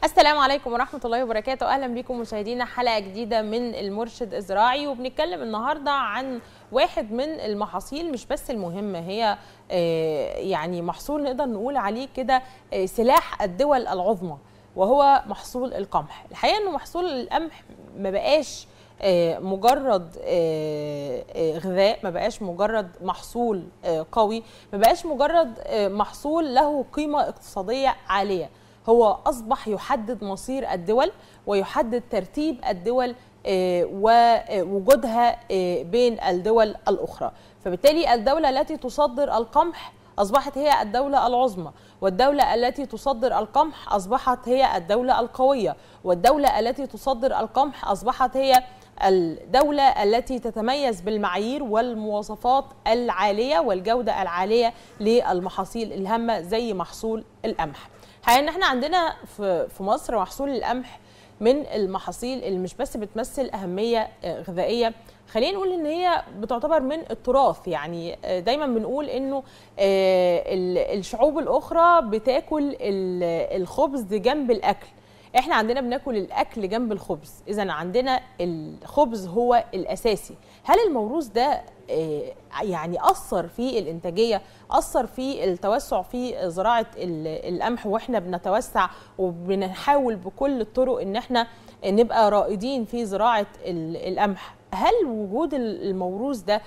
السلام عليكم ورحمة الله وبركاته أهلا بكم مشاهدينا حلقة جديدة من المرشد الزراعي وبنتكلم النهاردة عن واحد من المحاصيل مش بس المهمة هي آه، يعني محصول نقدر نقول عليه كده آه، سلاح الدول العظمى وهو محصول القمح الحقيقة أنه محصول القمح ما بقاش آه، مجرد آه، آه، غذاء ما بقاش مجرد محصول آه، قوي ما بقاش مجرد آه، محصول له قيمة اقتصادية عالية هو أصبح يحدد مصير الدول ويحدد ترتيب الدول آه، ووجودها آه، بين الدول الأخرى فبالتالي الدولة التي تصدر القمح أصبحت هي الدولة العظمى والدولة التي تصدر القمح أصبحت هي الدولة القوية والدولة التي تصدر القمح أصبحت هي الدولة التي تتميز بالمعايير والمواصفات العالية والجودة العالية للمحاصيل الهامة زي محصول القمح حقيقة ان احنا عندنا في في مصر محصول القمح من المحاصيل اللي مش بس بتمثل أهمية آه، غذائية خلينا نقول ان هي بتعتبر من التراث يعني آه، دايما بنقول انه آه، ال- الشعوب الاخرى بتاكل ال- الخبز جنب الاكل احنا عندنا بناكل الاكل جنب الخبز اذا عندنا الخبز هو الاساسي هل الموروث ده آه، يعني اثر في الانتاجيه اثر في التوسع في زراعه ال- القمح واحنا بنتوسع وبنحاول بكل الطرق ان احنا نبقى رائدين في زراعه ال- القمح هل وجود الموروث ده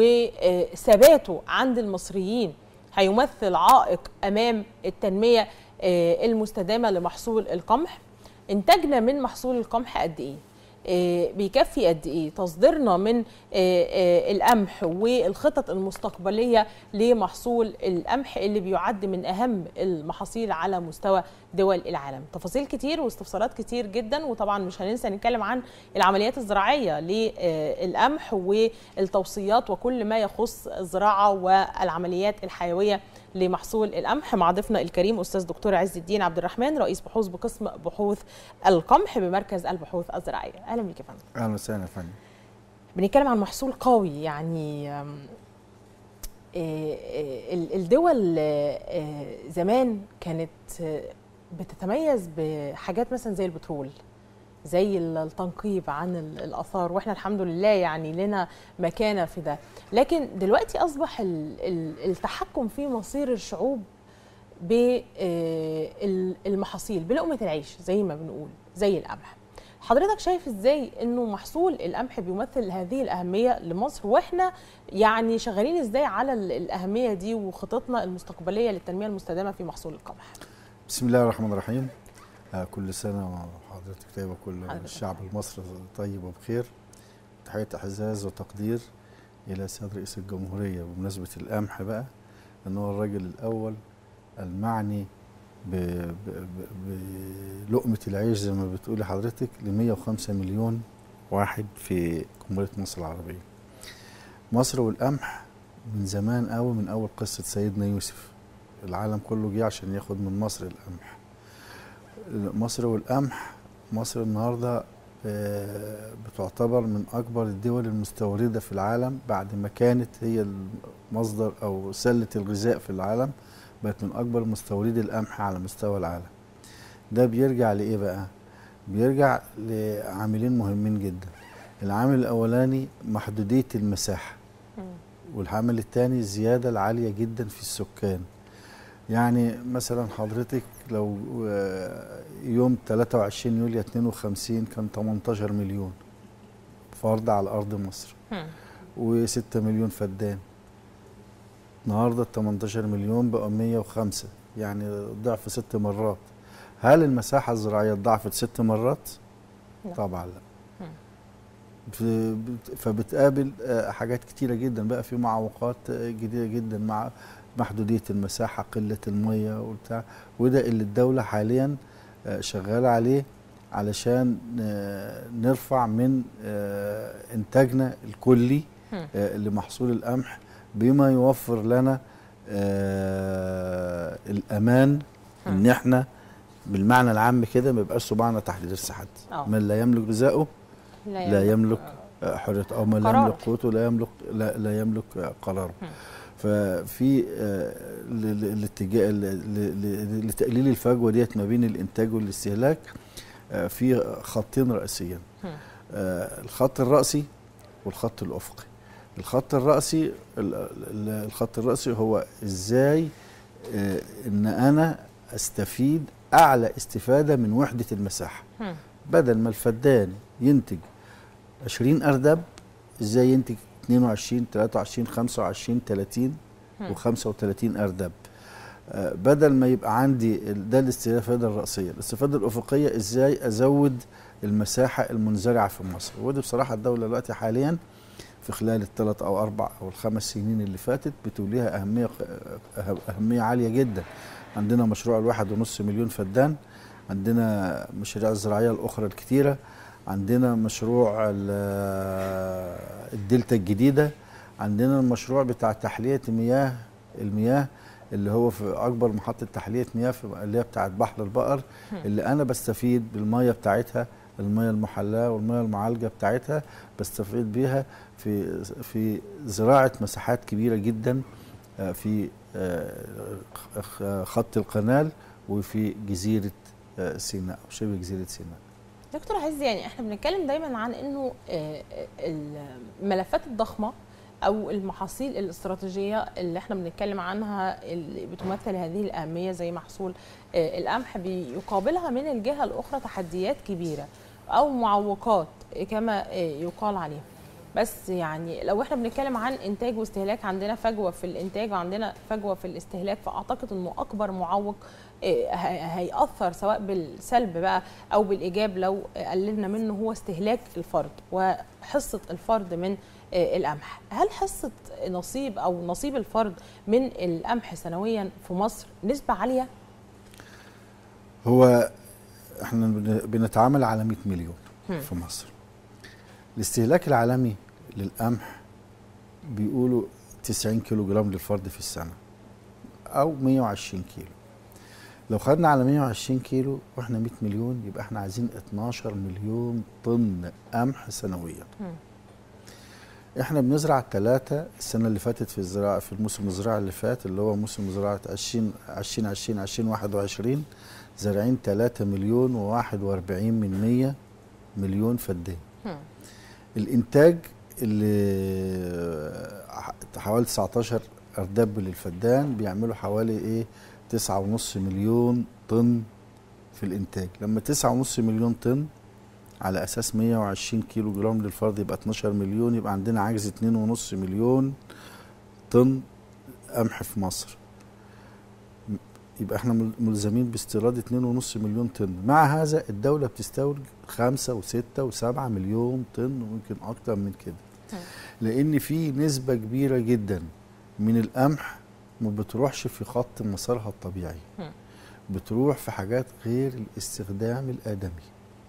وثباته عند المصريين هيمثل عائق امام التنميه آه، المستدامه لمحصول القمح انتاجنا من محصول القمح قد ايه آه، بيكفي قد ايه تصديرنا من آه، آه، القمح والخطط المستقبليه لمحصول القمح اللي بيعد من اهم المحاصيل على مستوى دول العالم تفاصيل كتير واستفسارات كتير جدا وطبعا مش هننسى نتكلم عن العمليات الزراعيه للقمح والتوصيات وكل ما يخص الزراعه والعمليات الحيويه لمحصول القمح مع ضيفنا الكريم استاذ دكتور عز الدين عبد الرحمن رئيس بحوث بقسم بحوث القمح بمركز البحوث الزراعيه اهلا بيك يا فندم اهلا وسهلا يا فندم بنتكلم عن محصول قوي يعني آم، آه، آه، ال- الدول آه، آه، زمان كانت آه، بتتميز بحاجات مثلا زي البترول زي ال- التنقيب عن ال- الاثار واحنا الحمد لله يعني لنا مكانه في ده لكن دلوقتي اصبح ال- ال- التحكم في مصير الشعوب بالمحاصيل بلقمه العيش زي ما بنقول زي القمح حضرتك شايف ازاي انه محصول القمح بيمثل هذه الاهميه لمصر واحنا يعني شغالين ازاي على ال- الاهميه دي وخططنا المستقبليه للتنميه المستدامه في محصول القمح بسم الله الرحمن الرحيم آه كل سنه وحضرتك طيبه كل حضرتك الشعب المصري طيب وبخير تحيه اعزاز وتقدير الى السيد رئيس الجمهوريه بمناسبه القمح بقى ان هو الراجل الاول المعني ب- ب- ب- بلقمه العيش زي ما بتقولي حضرتك ل 105 مليون واحد في جمهوريه مصر العربيه مصر والقمح من زمان قوي من اول قصه سيدنا يوسف العالم كله جه عشان ياخد من مصر القمح مصر والقمح مصر النهارده آه، بتعتبر من اكبر الدول المستورده في العالم بعد ما كانت هي المصدر او سله الغذاء في العالم بقت من اكبر مستوردي القمح على مستوى العالم ده بيرجع لايه بقى بيرجع لعاملين مهمين جدا العامل الاولاني محدوديه المساحه والعامل الثاني الزياده العاليه جدا في السكان يعني مثلا حضرتك لو آه، يوم 23 يوليو 52 كان 18 مليون فرد على ارض مصر و6 مليون فدان النهارده 18 مليون بقى 105 يعني ضعف ست مرات هل المساحه الزراعيه ضعفت ست مرات؟ لا. طبعا لا مم. ف- بت- فبتقابل آه، حاجات كتيره جدا بقى في معوقات آه، جديده جدا مع محدوديه المساحه قله الميه وبتاع وده اللي الدوله حاليا آه، شغاله عليه علشان آه، نرفع من آه، انتاجنا الكلي مم. آه، لمحصول القمح بما يوفر لنا آه، الامان ان احنا بالمعنى العام كده ما يبقاش صباعنا تحت ضرس حد آه. من لا يملك غذائه لا يملك آه، حريه او من لا قرار. يملك قوته لا يملك لا, لا يملك آه، قراره هم. ففي آه، ل- ل- الاتجاه ل- ل- ل- لتقليل الفجوه ديت ما بين الانتاج والاستهلاك آه، في خطين رئيسيين هم. آه، الخط الرأسي والخط الأفقي الخط الرأسي ال- ال- الخط الرأسي هو إزاي آه، إن أنا أستفيد أعلى استفادة من وحدة المساحة هم. بدل ما الفدان ينتج 20 أردب إزاي ينتج 22 23 25 30 هم. و35 أردب آه، بدل ما يبقى عندي ال- ده الاستفادة الرأسية الاستفادة الأفقية إزاي أزود المساحة المنزرعة في مصر ودي بصراحة الدولة دلوقتي حاليا في خلال الثلاث أو أربع أو الخمس سنين اللي فاتت بتوليها أهمية أه- أهمية عالية جدا عندنا مشروع الواحد ونص مليون فدان عندنا مشاريع الزراعية الأخرى الكتيرة عندنا مشروع ال- الدلتا الجديدة عندنا المشروع بتاع تحلية مياه المياه اللي هو في أكبر محطة تحلية مياه في اللي هي بتاعت بحر البقر اللي أنا بستفيد بالمية بتاعتها المياه المحلاة والمياه المعالجة بتاعتها بستفيد بيها في في زراعة مساحات كبيرة جدا آه، في آه، خ- خط القنال وفي جزيرة آه، سيناء أو شبه جزيرة سيناء دكتور عز يعني احنا بنتكلم دايما عن انه آه، الملفات الضخمه او المحاصيل الاستراتيجيه اللي احنا بنتكلم عنها اللي بتمثل هذه الاهميه زي محصول آه، القمح بيقابلها من الجهه الاخرى تحديات كبيره او معوقات كما آه، يقال عليها بس يعني لو احنا بنتكلم عن انتاج واستهلاك عندنا فجوه في الانتاج وعندنا فجوه في الاستهلاك فاعتقد انه اكبر معوق آه، ه- هيأثر سواء بالسلب بقى او بالايجاب لو قللنا منه هو استهلاك الفرد وحصه الفرد من آه، القمح هل حصه نصيب او نصيب الفرد من القمح سنويا في مصر نسبه عاليه هو احنا بن- بنتعامل على 100 مليون هم. في مصر الاستهلاك العالمي للقمح بيقولوا 90 كيلو جرام للفرد في السنة أو 120 كيلو لو خدنا على 120 كيلو واحنا 100 مليون يبقى احنا عايزين 12 مليون طن قمح سنويا هم. احنا بنزرع ثلاثة السنة اللي فاتت في الزراعة في الموسم الزراعي اللي فات اللي هو موسم زراعة 20 2020 2021 زارعين 3 مليون و41 من 100 مليون فدان هم. الانتاج اللي ح- حوالي 19 اردب للفدان بيعملوا حوالي ايه 9.5 مليون طن في الانتاج لما 9.5 مليون طن على اساس 120 كيلو جرام للفرد يبقى 12 مليون يبقى عندنا عجز 2.5 مليون طن قمح في مصر م- يبقى احنا مل- ملزمين باستيراد 2.5 مليون طن مع هذا الدولة بتستورد 5 و6 و7 مليون طن ويمكن اكتر من كده مم. لان في نسبة كبيرة جدا من القمح ما بتروحش في خط مسارها الطبيعي مم. بتروح في حاجات غير الاستخدام الآدمي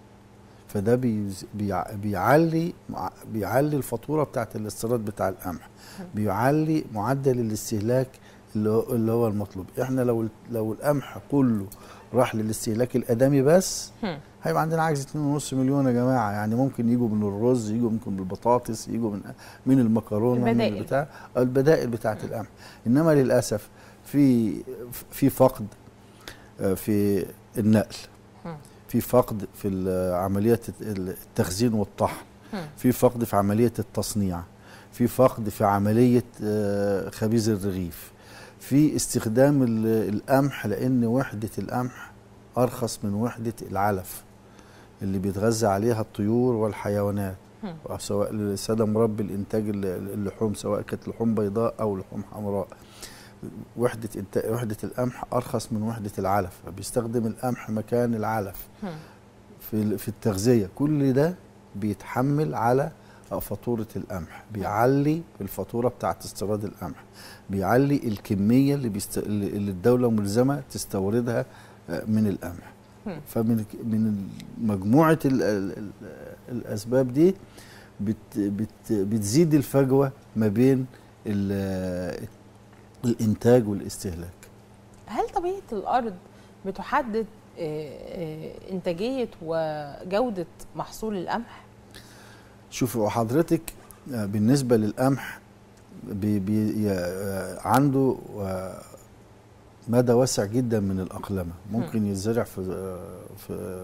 فده بيز- بيع- بيعلي مع- بيعلي الفاتوره بتاعت الاستيراد بتاع القمح بيعلي معدل الاستهلاك اللي هو, اللي هو المطلوب احنا لو لو القمح كله راح للاستهلاك الادمي بس هم. هيبقى عندنا عجز 2.5 مليون يا جماعه يعني ممكن يجوا من الرز يجوا ممكن من البطاطس يجوا من من المكرونه من البدائل. البتاع البدائل بتاعه القمح انما للاسف في في فقد آه، في النقل هم. في فقد في ال- عمليه التخزين والطحن هم. في فقد في عمليه التصنيع في فقد في عمليه آه، خبيز الرغيف في استخدام ال- القمح لان وحده القمح ارخص من وحده العلف اللي بيتغذى عليها الطيور والحيوانات هم. سواء للساده مربي الانتاج ال- اللحوم سواء كانت لحوم بيضاء او لحوم حمراء وحده إنت- وحده القمح ارخص من وحده العلف فبيستخدم القمح مكان العلف هم. في ال- في التغذيه كل ده بيتحمل على فاتوره القمح بيعلي الفاتوره بتاعت استيراد القمح بيعلي الكميه اللي بيست... اللي اللي الدوله ملزمه تستوردها آه، من القمح هم. فمن ك- من مجموعه ال... ال... ال... الاسباب دي بت... بت... بتزيد الفجوه ما بين ال... الانتاج والاستهلاك هل طبيعه الارض بتحدد آه، آه، انتاجيه وجوده محصول القمح شوفوا حضرتك آه، بالنسبه للقمح بي بي آه، عنده آه، مدى واسع جدا من الاقلمه ممكن يتزرع في آه، في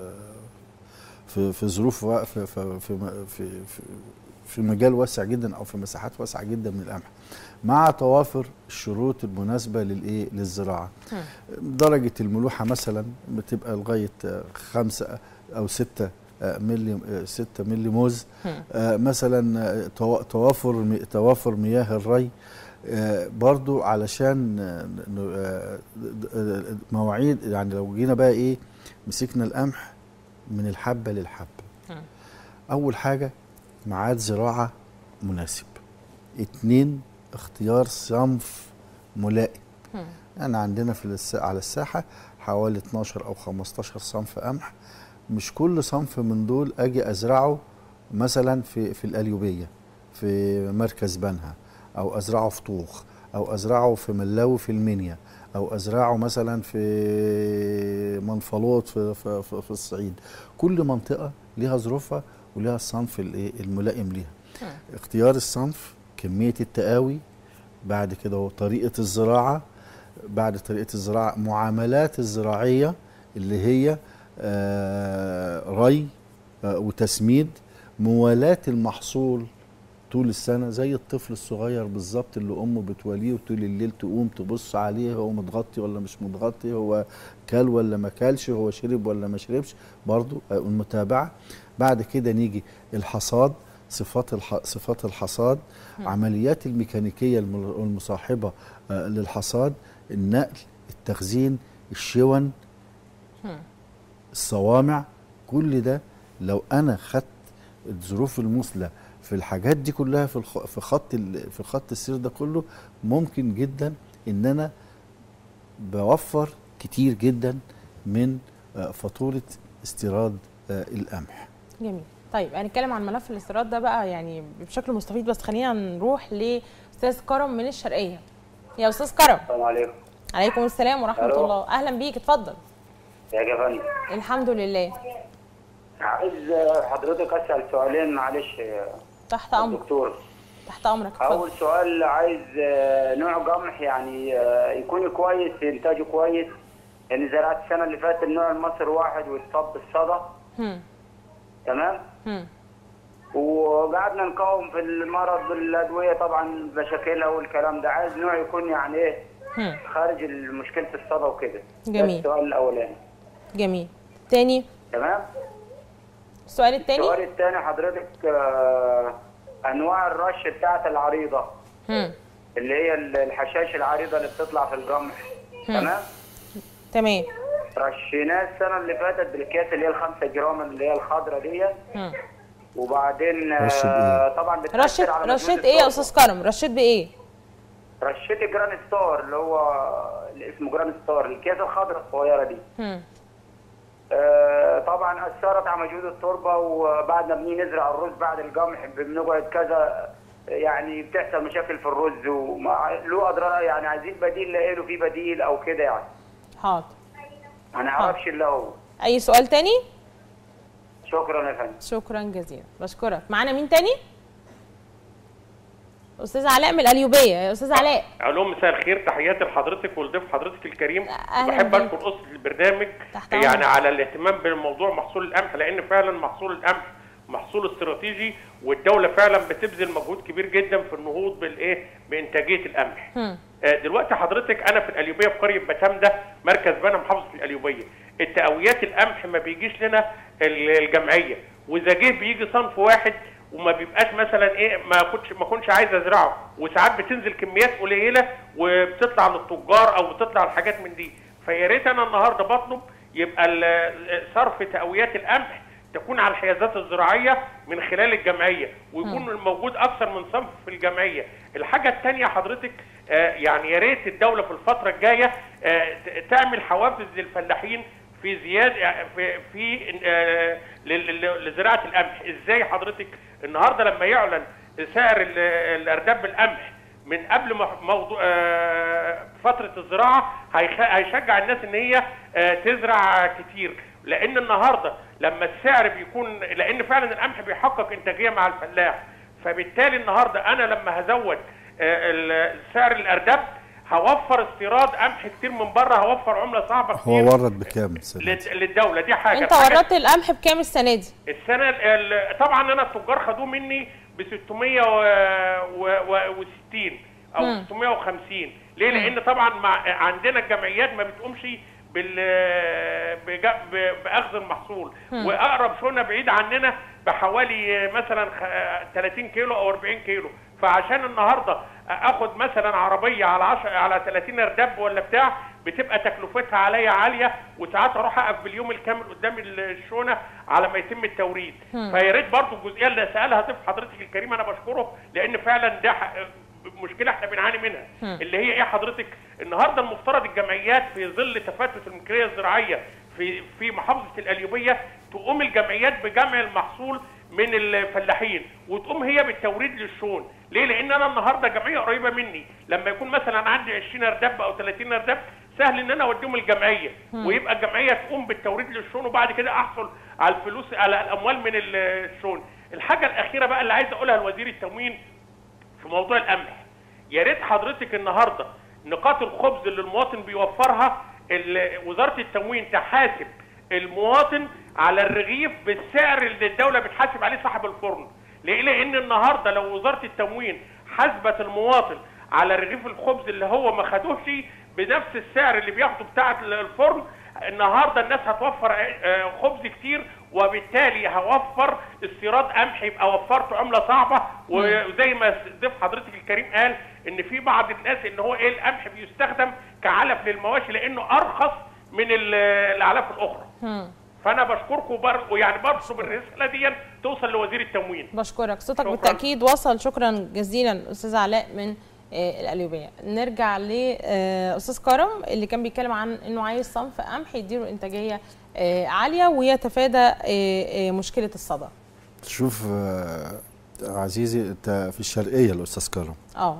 في في ظروف وا- في في في في, في, في مجال واسع جدا او في مساحات واسعه جدا من القمح مع توافر الشروط المناسبه للايه للزراعه مم. درجه الملوحه مثلا بتبقى لغايه آه، خمسة او ستة آه، ملي آه، ستة ملي موز مم. آه، مثلا آه، تو- توافر مي- توافر مياه الري آه، برضو علشان آه، ن- آه، د- آه، مواعيد يعني لو جينا بقى ايه مسكنا القمح من الحبه للحبه مم. اول حاجه ميعاد زراعه مناسب اتنين اختيار صنف ملائم مم. يعني عندنا في الس... على الساحه حوالي 12 او 15 صنف قمح مش كل صنف من دول اجي ازرعه مثلا في في القليوبيه في مركز بنها او ازرعه في طوخ او ازرعه في ملاوي في المنيا او ازرعه مثلا في منفلوط في في, في, في الصعيد كل منطقه ليها ظروفها وليها الصنف الايه الملائم ليها مم. اختيار الصنف كميه التقاوي بعد كده هو طريقه الزراعه بعد طريقه الزراعه معاملات الزراعيه اللي هي آه، ري آه، وتسميد موالاه المحصول طول السنه زي الطفل الصغير بالظبط اللي امه بتوليه وطول الليل تقوم تبص عليه هو متغطي ولا مش متغطي هو كل ولا ما كلش هو شرب ولا ما شربش برضو آه، المتابعه بعد كده نيجي الحصاد صفات الح... صفات الحصاد عمليات الميكانيكيه الم- المصاحبه آه، للحصاد النقل التخزين الشون مم. الصوامع كل ده لو انا خدت الظروف المثلى في الحاجات دي كلها في الخ... في خط ال... في خط السير ده كله ممكن جدا ان انا بوفر كتير جدا من آه، فاتوره استيراد آه، القمح جميل طيب هنتكلم عن ملف الاستيراد ده بقى يعني بشكل مستفيض بس خلينا نروح لاستاذ كرم من الشرقيه يا استاذ كرم السلام عليكم عليكم السلام ورحمه ألو. الله اهلا بيك اتفضل يا جفن الحمد لله عايز حضرتك اسال سؤالين معلش يا تحت امرك دكتور تحت امرك اتفضل اول سؤال عايز آه، نوع قمح يعني آه، يكون كويس انتاجه كويس يعني زرعت السنه اللي فاتت النوع المصري واحد واتصاب بالصدى هم تمام هم وقعدنا نقاوم في المرض بالادويه طبعا مشاكلها والكلام ده عايز نوع يكون يعني ايه هم خارج مشكله الصدى وكده ده جميل. السؤال الاولاني جميل تاني تمام السؤال التاني السؤال الثاني حضرتك آه، انواع الرش بتاعت العريضه هم اللي هي الحشائش العريضه اللي بتطلع في القمح تمام تمام رشيناه السنه اللي فاتت بالكيس اللي هي الخمسة جرام اللي هي الخضراء دي هم وبعدين آه، رش بإيه؟ طبعا بتأثر رشيت على مجهود رشيت ايه يا التربة. استاذ كرم رشيت بايه رشيت جران ستار اللي هو اللي اسمه جران ستار الكيس الخضراء الصغيره دي هم آه، طبعا اثرت على مجهود التربه وبعد ما بنيجي نزرع الرز بعد القمح بنقعد كذا يعني بتحصل مشاكل في الرز ومع له اضرار يعني عايزين بديل لاقي له في بديل او كده يعني حاضر ما نعرفش الا هو اي سؤال تاني شكرا يا فندم شكرا جزيلا بشكرك معانا مين تاني استاذ علاء من القليوبيه يا استاذ علاء علوم مساء الخير تحياتي لحضرتك ولضيف حضرتك الكريم أهلاً بحب بيك. اشكر اسره البرنامج تحت يعني أمرك. على الاهتمام بموضوع محصول القمح لان فعلا محصول القمح محصول استراتيجي والدوله فعلا بتبذل مجهود كبير جدا في النهوض بالايه بانتاجيه القمح هم. آه، دلوقتي حضرتك انا في القليوبيه في قريه بتامده مركز بنا محافظه القليوبيه التقويات القمح ما بيجيش لنا ال- الجمعيه واذا جه بيجي صنف واحد وما بيبقاش مثلا ايه ما كنتش ما كنتش عايز ازرعه وساعات بتنزل كميات قليله وبتطلع للتجار او بتطلع الحاجات من دي فيا ريت انا النهارده بطلب يبقى ال- صرف تقويات القمح تكون على الحيازات الزراعيه من خلال الجمعيه ويكون موجود اكثر من صنف في الجمعيه الحاجه الثانيه حضرتك آه، يعني يا ريت الدوله في الفتره الجايه آه، ت- تعمل حوافز للفلاحين في زياده في في آه، لل- لل- لزراعه القمح ازاي حضرتك النهارده لما يعلن سعر ال- الارداب بالقمح من قبل ما موضوع آه، فتره الزراعه هيخ- هيشجع الناس ان هي آه، تزرع كتير لان النهارده لما السعر بيكون لان فعلا القمح بيحقق انتاجيه مع الفلاح فبالتالي النهارده انا لما هزود آه، ال- سعر الارداب هوفر استيراد قمح كتير من بره هوفر عمله صعبه كتير هو ورد بكام السنة دي؟ لل- للدوله دي حاجه انت الحاجة وردت القمح بكام السنه دي السنه ال- ال- طبعا انا التجار خدوه مني ب 660 او مم. 650 ليه لان طبعا مع عندنا الجمعيات ما بتقومش بال بج- ب- باخذ المحصول واقرب شونه بعيد عننا بحوالي مثلا خ- 30 كيلو او 40 كيلو فعشان النهارده اخد مثلا عربيه على 10 على 30 ارداب ولا بتاع بتبقى تكلفتها عليا عاليه وساعات اروح اقف باليوم الكامل قدام الشونه على ما يتم التوريد فيا ريت برضه الجزئيه اللي سالها ضيف حضرتك الكريم انا بشكره لان فعلا ده ح- مشكله احنا بنعاني منها اللي هي ايه حضرتك النهارده المفترض الجمعيات في ظل تفتت الملكيه الزراعيه في في محافظه القليوبيه تقوم الجمعيات بجمع المحصول من الفلاحين وتقوم هي بالتوريد للشون ليه لان انا النهارده جمعيه قريبه مني لما يكون مثلا عندي 20 ارداب او 30 ارداب سهل ان انا اوديهم الجمعيه ويبقى الجمعيه تقوم بالتوريد للشون وبعد كده احصل على الفلوس على الاموال من الشون الحاجه الاخيره بقى اللي عايز اقولها لوزير التموين في موضوع القمح يا ريت حضرتك النهارده نقاط الخبز اللي المواطن بيوفرها ال- وزاره التموين تحاسب المواطن على الرغيف بالسعر اللي الدوله بتحاسب عليه صاحب الفرن ليه لان النهارده لو وزاره التموين حاسبت المواطن على رغيف الخبز اللي هو ما خدوش بنفس السعر اللي بياخده بتاع الفرن النهارده الناس هتوفر آه، خبز كتير وبالتالي هوفر استيراد قمح يبقى وفرت عمله صعبه وزي ما ضيف حضرتك الكريم قال ان في بعض الناس ان هو ايه القمح بيستخدم كعلف للمواشي لانه ارخص من ال- الاعلاف الاخرى فانا بشكركم وبر... ويعني برسم الرساله دي توصل لوزير التموين بشكرك صوتك شكراً. بالتاكيد وصل شكرا جزيلا استاذ علاء من آه، القليوبيه نرجع لاستاذ كرم اللي كان بيتكلم عن انه عايز صنف قمح يديله انتاجيه آه، عاليه ويتفادى آه، آه، مشكله الصدى شوف آه، عزيزي انت في الشرقيه الاستاذ كرم اه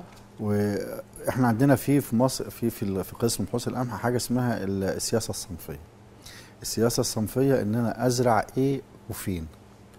واحنا عندنا في في مصر في في ال- في قسم بحوث القمح حاجه اسمها ال- السياسه الصنفيه السياسه الصنفيه ان انا ازرع ايه وفين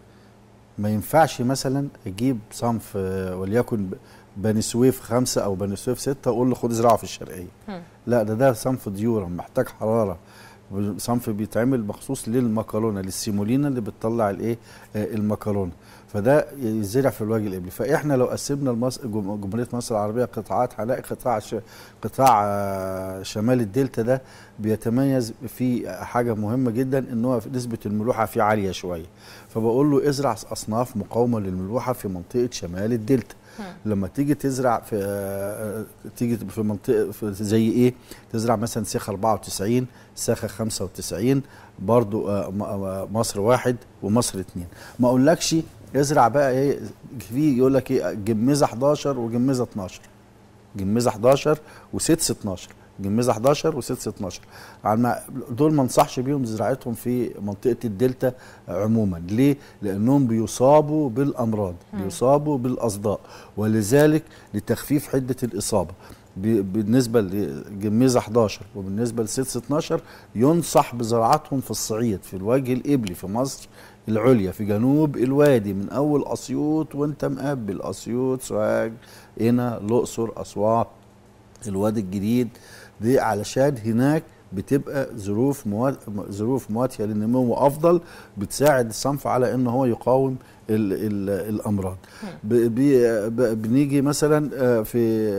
ما ينفعش مثلا اجيب صنف آه، وليكن ب- بني سويف خمسة او بني سويف ستة واقول له خد ازرعه في الشرقيه لا ده ده صنف ديورا محتاج حراره صنف بيتعمل مخصوص للمكرونه للسيمولينا اللي بتطلع الايه آه، المكرونه فده يزرع في الوجه الابلي فاحنا لو قسمنا المصر جم- جمهوريه مصر العربيه قطاعات هنلاقي قطاع ش... قطاع آه، شمال الدلتا ده بيتميز في حاجه مهمه جدا ان هو في نسبه الملوحه فيه عاليه شويه فبقول له ازرع اصناف مقاومه للملوحه في منطقه شمال الدلتا لما تيجي تزرع في آه، تيجي في منطقه في زي ايه تزرع مثلا ساخه 94 ساخه 95 برضو آه، م- آه، مصر واحد ومصر اتنين ما اقولكش ازرع بقى ايه في يقول لك ايه جميزه 11 وجميزه 12 جميزه 11 وسدس 12 جميزه 11 وسدس 12 على ما دول ما انصحش بيهم زراعتهم في منطقه الدلتا عموما ليه لانهم بيصابوا بالامراض بيصابوا بالاصداء ولذلك لتخفيف حده الاصابه ب- بالنسبه لجميزه 11 وبالنسبه لسدس 12 ينصح بزراعتهم في الصعيد في الوجه القبلي في مصر العليا في جنوب الوادي من اول اسيوط وانت مقبل اسيوط سوهاج هنا الاقصر اسوان الوادي الجديد دي علشان هناك بتبقى ظروف موا... ظروف مواتيه للنمو افضل بتساعد الصنف على ان هو يقاوم ال... ال... الامراض ب... بي... ب... بنيجي مثلا آه، في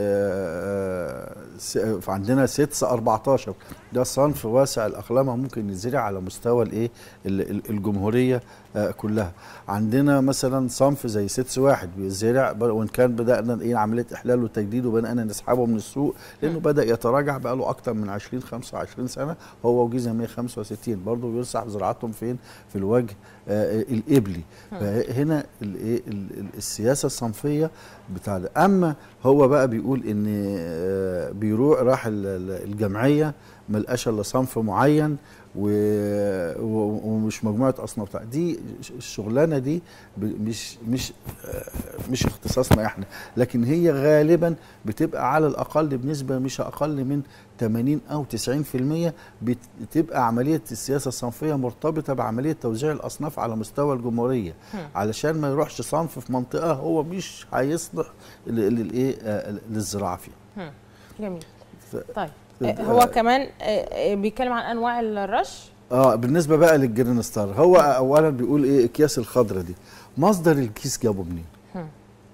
آه، س- في عندنا سدس 14 ده صنف واسع الاقلامه ممكن يزرع على مستوى الايه ال- ال- الجمهوريه آه، كلها عندنا مثلا صنف زي سدس واحد بيزرع ب- وان كان بدانا ايه عمليه احلال وتجديد وبدانا نسحبه من السوق لانه بدا يتراجع بقى له اكتر من 20 25 سنه هو وجيزه 165 برضه بينصح بزراعتهم فين في الوجه آه، القبلي فهنا الايه ال- ال- السياسه الصنفيه بتاع ده. اما هو بقى بيقول ان آه، بيروح راح ال- ال- الجمعيه ما لقاش الا صنف معين و- و- ومش مجموعه اصناف بتاع دي الشغلانه دي ب- مش مش آه، مش اختصاصنا احنا لكن هي غالبا بتبقى على الاقل بنسبه مش اقل من 80 او 90% بت- بتبقى عمليه السياسه الصنفيه مرتبطه بعمليه توزيع الاصناف على مستوى الجمهوريه علشان ما يروحش صنف في منطقه هو مش هيصلح ل- للايه آه، للزراعه فيها جميل ف- طيب آه، هو كمان آه، آه، بيتكلم عن انواع الرش اه بالنسبه بقى للجرين ستار هو اولا بيقول ايه اكياس الخضره دي مصدر الكيس جابه منين هم.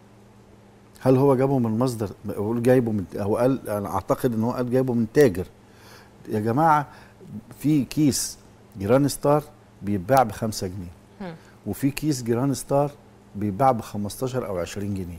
هل هو جابه من مصدر بقول جايبه من هو قال انا اعتقد ان هو قال جايبه من تاجر يا جماعه في كيس جيران ستار بيتباع ب 5 جنيه هم. وفي كيس جيران ستار بيتباع ب 15 او 20 جنيه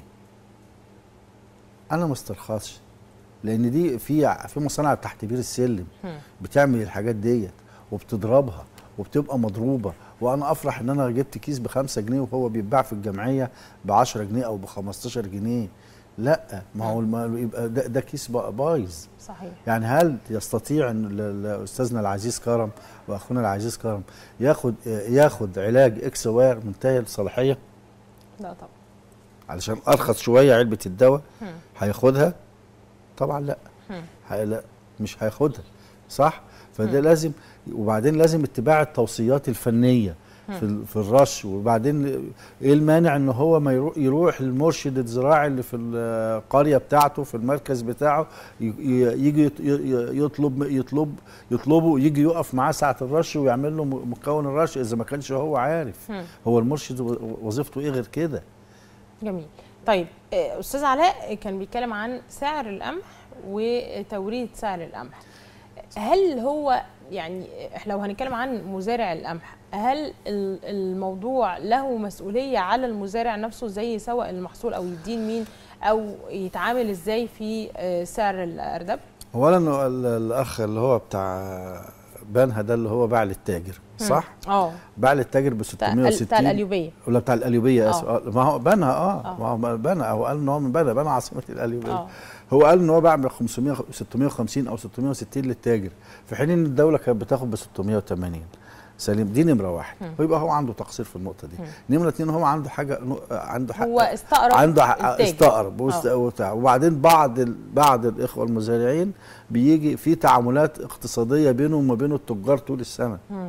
انا ما استرخصش لان دي في في مصانع تحت بير السلم هم. بتعمل الحاجات ديت وبتضربها وبتبقى مضروبه وانا افرح ان انا جبت كيس ب 5 جنيه وهو بيتباع في الجمعيه ب 10 جنيه او ب 15 جنيه لا ما هو الم- يبقى ده, ده كيس بقى بايظ صحيح يعني هل يستطيع ان ال- ال- استاذنا العزيز كرم واخونا العزيز كرم ياخد ياخد علاج اكس واير منتهي الصلاحيه لا طبعا علشان ارخص شويه علبه الدواء هم. هياخدها طبعا لا هم. هي لا مش هياخدها صح فده لازم وبعدين لازم اتباع التوصيات الفنيه في ال- في الرش وبعدين ايه المانع ان هو ما يروح يروح المرشد الزراعي اللي في القريه بتاعته في المركز بتاعه ي- ي- يجي يط- ي- يطلب يطلب يطلبه يجي يقف معاه ساعه الرش ويعمل له م- مكون الرش اذا ما كانش هو عارف هم. هو المرشد و- وظيفته ايه غير كده جميل طيب آه، استاذ علاء كان بيتكلم عن سعر القمح وتوريد سعر القمح هل هو يعني إحنا لو هنتكلم عن مزارع القمح هل ال- الموضوع له مسؤوليه على المزارع نفسه زي يسوق المحصول او يدين مين او يتعامل ازاي في آه، سعر الارداب اولا ال- الاخ اللي هو بتاع بنها ده اللي هو باع للتاجر صح اه باع للتاجر ب بتاع 660 بتاع القليوبيه ولا بتاع القليوبيه آه. اسف آه. ما هو بنها اه, آه. ما هو بنها هو قال ان هو من بنها بنها عاصمه القليوبيه اه هو قال ان هو باع ب 500 650 او 660 للتاجر في حين ان الدوله كانت بتاخد ب 680 سليم دي نمره واحد مم. ويبقى هو عنده تقصير في النقطه دي مم. نمره اتنين هو عنده حاجه عنده حق هو استقرب عنده حق التاجر. استقرب وست- آه. وبتاع وبعدين بعض ال... بعض الاخوه المزارعين بيجي في تعاملات اقتصاديه بينه وما بين التجار طول السنه مم.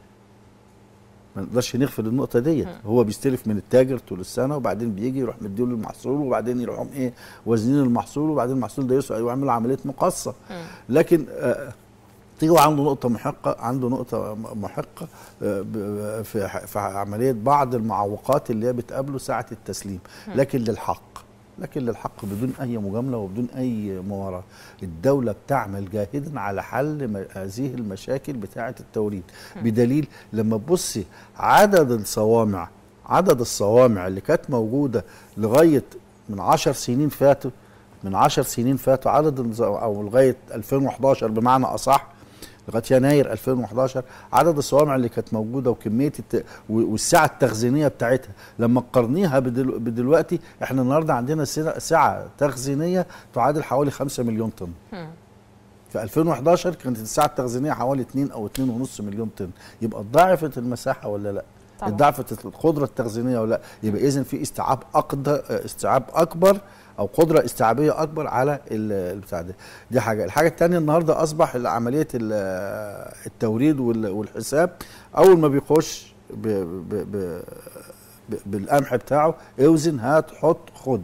ما نقدرش نغفل النقطه ديت هو بيستلف من التاجر طول السنه وبعدين بيجي يروح مديله المحصول وبعدين يروحوا ايه وازنين المحصول وبعدين المحصول ده يسوق ويعملوا عمليه مقاصه مم. لكن آه تيجي عنده نقطة محقة عنده نقطة م- محقة آه، ب- في ح- في عملية بعض المعوقات اللي هي بتقابله ساعة التسليم لكن للحق لكن للحق بدون أي مجاملة وبدون أي مواراة الدولة بتعمل جاهدا على حل م- هذه المشاكل بتاعة التوريد بدليل لما تبصي عدد الصوامع عدد الصوامع اللي كانت موجودة لغاية من عشر سنين فاتوا من عشر سنين فاتوا عدد الز- او لغايه 2011 بمعنى اصح لغايه يناير 2011 عدد الصوامع اللي كانت موجوده وكميه الت... و- والسعه التخزينيه بتاعتها لما تقارنيها بدل... بدلوقتي احنا النهارده عندنا سعة- سعه تخزينيه تعادل حوالي 5 مليون طن مم. في 2011 كانت السعه التخزينيه حوالي 2 او 2.5 مليون طن يبقى ضاعفت المساحه ولا لا طبعا. ضعفت القدره التخزينيه ولا لا يبقى اذا في استيعاب اقدر استيعاب اكبر او قدره استيعابيه اكبر على ال- البتاع ده دي حاجه الحاجه الثانيه النهارده اصبح عمليه ال- التوريد وال- والحساب اول ما بيخش ب ب ب ب بالقمح بتاعه اوزن هات حط خد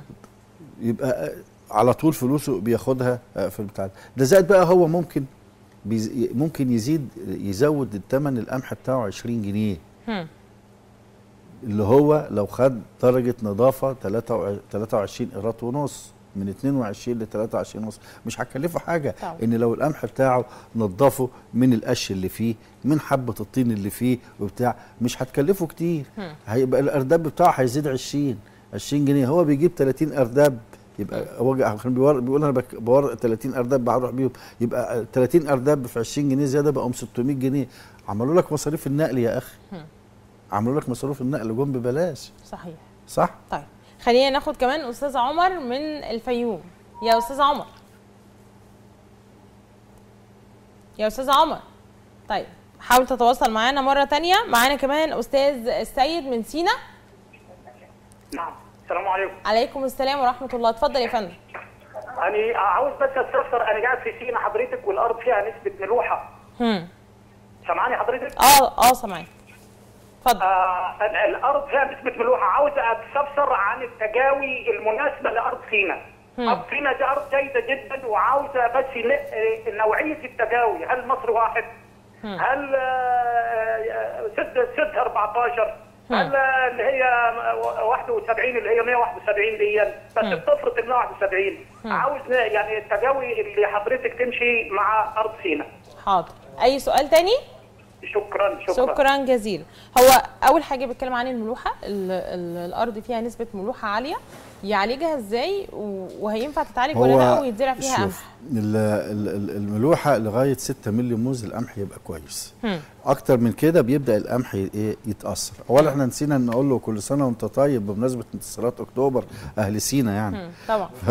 يبقى على طول فلوسه بياخدها في البتاع ده ده زائد بقى هو ممكن بيز ممكن يزيد يزود الثمن القمح بتاعه 20 جنيه مم. اللي هو لو خد درجة نظافة 23 قيراط ونص من 22 ل 23 ونص مش هتكلفه حاجة طبعا. ان لو القمح بتاعه نظفه من القش اللي فيه من حبة الطين اللي فيه وبتاع مش هتكلفه كتير مم. هيبقى الارداب بتاعه هيزيد 20 20 جنيه هو بيجيب 30 ارداب يبقى هو جا- كان بيور- بيقول انا بك- بور 30 ارداب هروح بيهم يبقى 30 ارداب في 20 جنيه زياده بقوا 600 جنيه عملوا لك مصاريف النقل يا اخي مم. عملوا لك مصاريف النقل جم ببلاش صحيح صح طيب خلينا ناخد كمان استاذ عمر من الفيوم يا استاذ عمر يا استاذ عمر طيب حاول تتواصل معانا مره تانية معانا كمان استاذ السيد من سينا نعم السلام عليكم عليكم السلام ورحمه الله اتفضل يا فندم انا عاوز بس استفسر انا قاعد في سينا حضرتك والارض فيها نسبه ملوحه هم. سامعاني حضرتك؟ اه اه سامعين اتفضل آه ال- الارض فيها نسبه ملوحه عاوز استفسر عن التجاوي المناسبه لارض سينا ارض سينا دي ارض جيده جدا وعاوزه بس ن- آه، نوعيه التجاوي هل مصر واحد؟ هل آه، آه، سد سد 14 هل آه، اللي هي 71 اللي هي 171 دي بس بتفرط ال 171 عاوز ن- يعني التجاوي اللي حضرتك تمشي مع ارض سينا حاضر اي سؤال تاني شكرا شكرا, شكرا جزيلا هو اول حاجه بيتكلم عن الملوحه ال ال الارض فيها نسبه ملوحه عاليه يعالجها ازاي و- وهينفع تتعالج ولا لا او يتزرع فيها قمح شوف ال- ال- ال- الملوحه لغايه 6 مللي موز القمح يبقى كويس هم. اكتر من كده بيبدا القمح ي- ايه يتاثر اولا احنا نسينا نقول له كل سنه وانت طيب بمناسبه انتصارات اكتوبر اهل سينا يعني هم. طبعا ف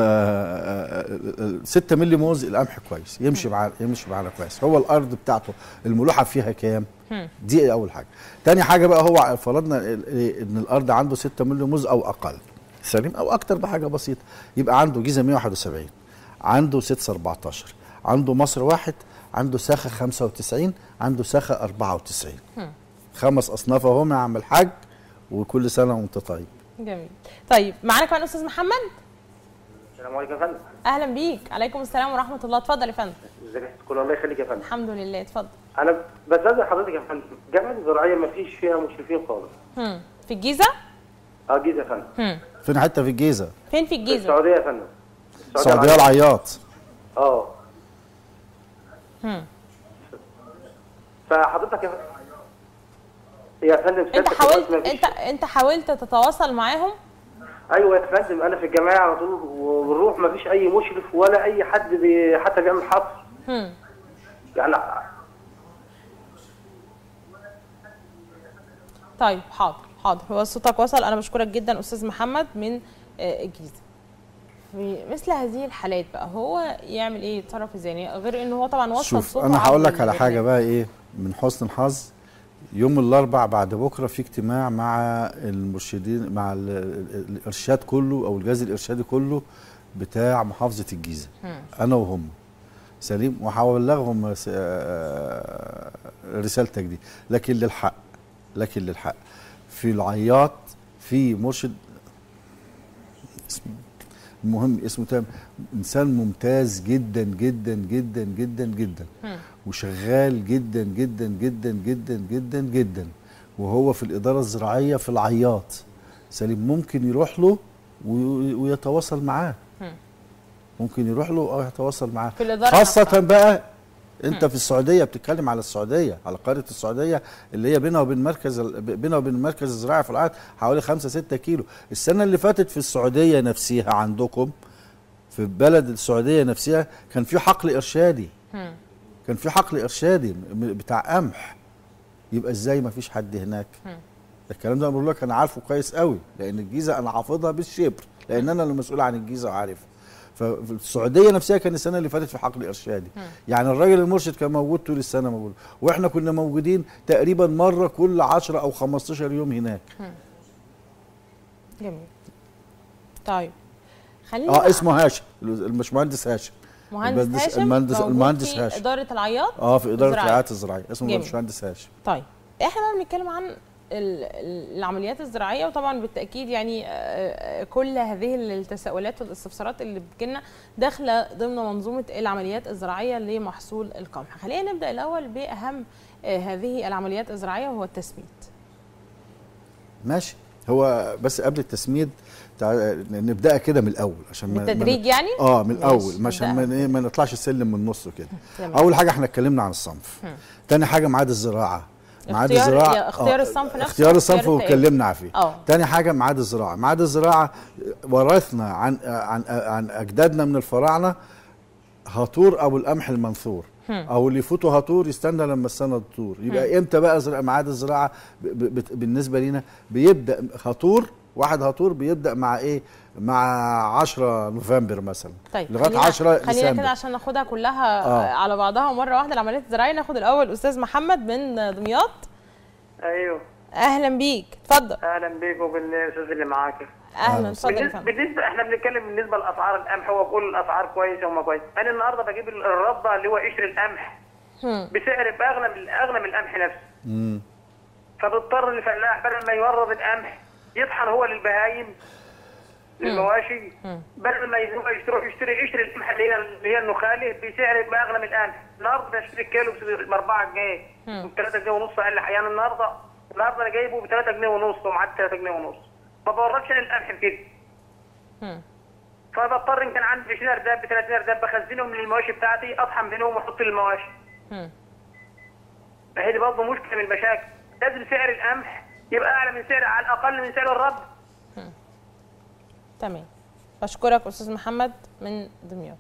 6 مللي موز القمح كويس يمشي معاه يمشي معانا كويس هو الارض بتاعته الملوحه فيها كام دي اول حاجه تاني حاجه بقى هو فرضنا ال- إيه ان الارض عنده 6 مللي موز او اقل سليم او اكتر بحاجه بسيطه يبقى عنده جيزه 171 عنده سدس 14 عنده مصر واحد عنده ساخه 95 عنده ساخه 94 خمس اصناف اهم يا عم الحاج وكل سنه وانت طيب جميل طيب معانا كمان استاذ محمد السلام عليكم يا فندم اهلا بيك عليكم السلام ورحمه الله اتفضل يا فندم ازيك يا كل الله يخليك يا فندم الحمد لله اتفضل انا بستاذن حضرتك يا فندم الجامعه الزراعيه ما فيش فيها مشرفين خالص هم. في الجيزه اه جيزه يا فندم هم. فين حته في الجيزه فين في في الجيزه السعوديه يا فندم السعوديه العياط اه هم. فحضرتك يا فندم يا فندم انت سيادتك حاولت ما فيش- انت انت حاولت تتواصل معاهم ايوه يا فندم انا في الجمعيه على طول وبنروح ما فيش اي مشرف ولا اي حد بي حتى بيعمل حصر هم. يعني طيب حاضر حاضر هو صوتك وصل انا بشكرك جدا استاذ محمد من آه، الجيزه في مثل هذه الحالات بقى هو يعمل ايه يتصرف ازاي يعني غير ان هو طبعا وصل شوف صوته انا هقول عبر لك على حاجه البرنامج. بقى ايه من حسن الحظ يوم الاربع بعد بكره في اجتماع مع المرشدين مع ال- ال- الارشاد كله او الجهاز الارشادي كله بتاع محافظه الجيزه انا وهم سليم وهبلغهم س- آه، رسالتك دي لكن للحق لكن للحق في العياط في مرشد اسمه المهم اسمه تام انسان ممتاز جدا جدا جدا جدا جدا وشغال جدا جدا جدا جدا جدا جدا وهو في الاداره الزراعيه في العياط سليم ممكن يروح له وي- ويتواصل معاه ممكن يروح له او يتواصل معاه في الإدارة خاصه نفسها. بقى انت في السعوديه بتتكلم على السعوديه على قريه السعوديه اللي هي بينها وبين مركز ال- بينها وبين المركز الزراعي في العهد حوالي 5 6 كيلو السنه اللي فاتت في السعوديه نفسها عندكم في بلد السعوديه نفسها كان في حقل ارشادي كان في حقل ارشادي م- بتاع قمح يبقى ازاي ما فيش حد هناك الكلام ده بقول لك انا عارفه كويس قوي لان الجيزه انا حافظها بالشبر لان انا اللي مسؤول عن الجيزه وعارفها ففي السعوديه نفسها كان السنه اللي فاتت في حقل ارشادي يعني الراجل المرشد كان موجود طول السنه موجود واحنا كنا موجودين تقريبا مره كل 10 او 15 يوم هناك جميل طيب خلينا اه اسمه هاشم المشمهندس هاشم مهندس المهندس- هاشم المهندس موجود المهندس في هاشم اداره العياط اه في اداره الزراعية. الرعايه الزراعيه اسمه جميل. المهندس هاشم طيب احنا بقى بنتكلم عن ال- ال- العمليات الزراعيه وطبعا بالتاكيد يعني آه، آه، كل هذه التساؤلات والاستفسارات اللي بتجيلنا داخله ضمن منظومه العمليات الزراعيه لمحصول القمح خلينا نبدا الاول باهم آه، هذه العمليات الزراعيه وهو التسميد ماشي هو بس قبل التسميد تع... نبداها كده من الاول عشان ما- بالتدريج ما... يعني اه من ماشي، الاول مش عشان نبدأها. ما, إيه، ما نطلعش السلم من نصه كده تمام. اول حاجه احنا اتكلمنا عن الصنف تاني حاجه ميعاد الزراعه ميعاد اختيار- الزراعه يا اختيار آه، الصنف نفسه اختيار الصنف واختيار التقاوي. واتكلمنا فيه اه. تاني حاجه ميعاد الزراعه ميعاد الزراعه ورثنا عن عن عن اجدادنا من الفراعنه هطور او القمح المنثور او اللي يفوته هطور يستنى لما السنه تطور يبقى امتى بقى زرع ميعاد الزراعه ب- ب- بت- بالنسبه لينا بيبدا هطور واحد هطور بيبدا مع ايه مع 10 نوفمبر مثلا طيب لغايه خلينا- 10 خلينا ديسمبر كده عشان ناخدها كلها آه. آه. على بعضها مره واحده العمليات الزراعيه ناخد الاول استاذ محمد من دمياط ايوه اهلا بيك اتفضل اهلا بيك وبالاستاذ اللي معاك اهلا اتفضل يا بالنسبه فندم بالنسبه احنا بنتكلم بالنسبه لاسعار القمح هو بيقول الاسعار كويسه وما كويسه انا النهارده بجيب الرده اللي هو قشر القمح هم. بسعر باغلى من اغلى من القمح نفسه مم. فبيضطر الفلاح بدل ما يورد القمح يطحن هو للبهايم للمواشي بدل ما يروح يشتري يشتري قشر القمح اللي هي اللي هي النخاله بسعر اغلى من القمح النهارده بشتري الكيلو ب 4 جنيه ب 3 جنيه ونص اقل احيانا النهارده النهارده انا جايبه ب 3 جنيه ونص ومعدي 3 جنيه ونص ما بوردش انا القمح بكده هم. فبضطر ان كان عندي 20 ارداب ب 30 ارداب بخزنهم للمواشي بتاعتي اطحن بينهم واحط للمواشي هم. فهي دي برضه مشكله من المشاكل لازم سعر القمح يبقى اعلى من سعر على الاقل من سعر الرد تمام بشكرك استاذ محمد من دمياط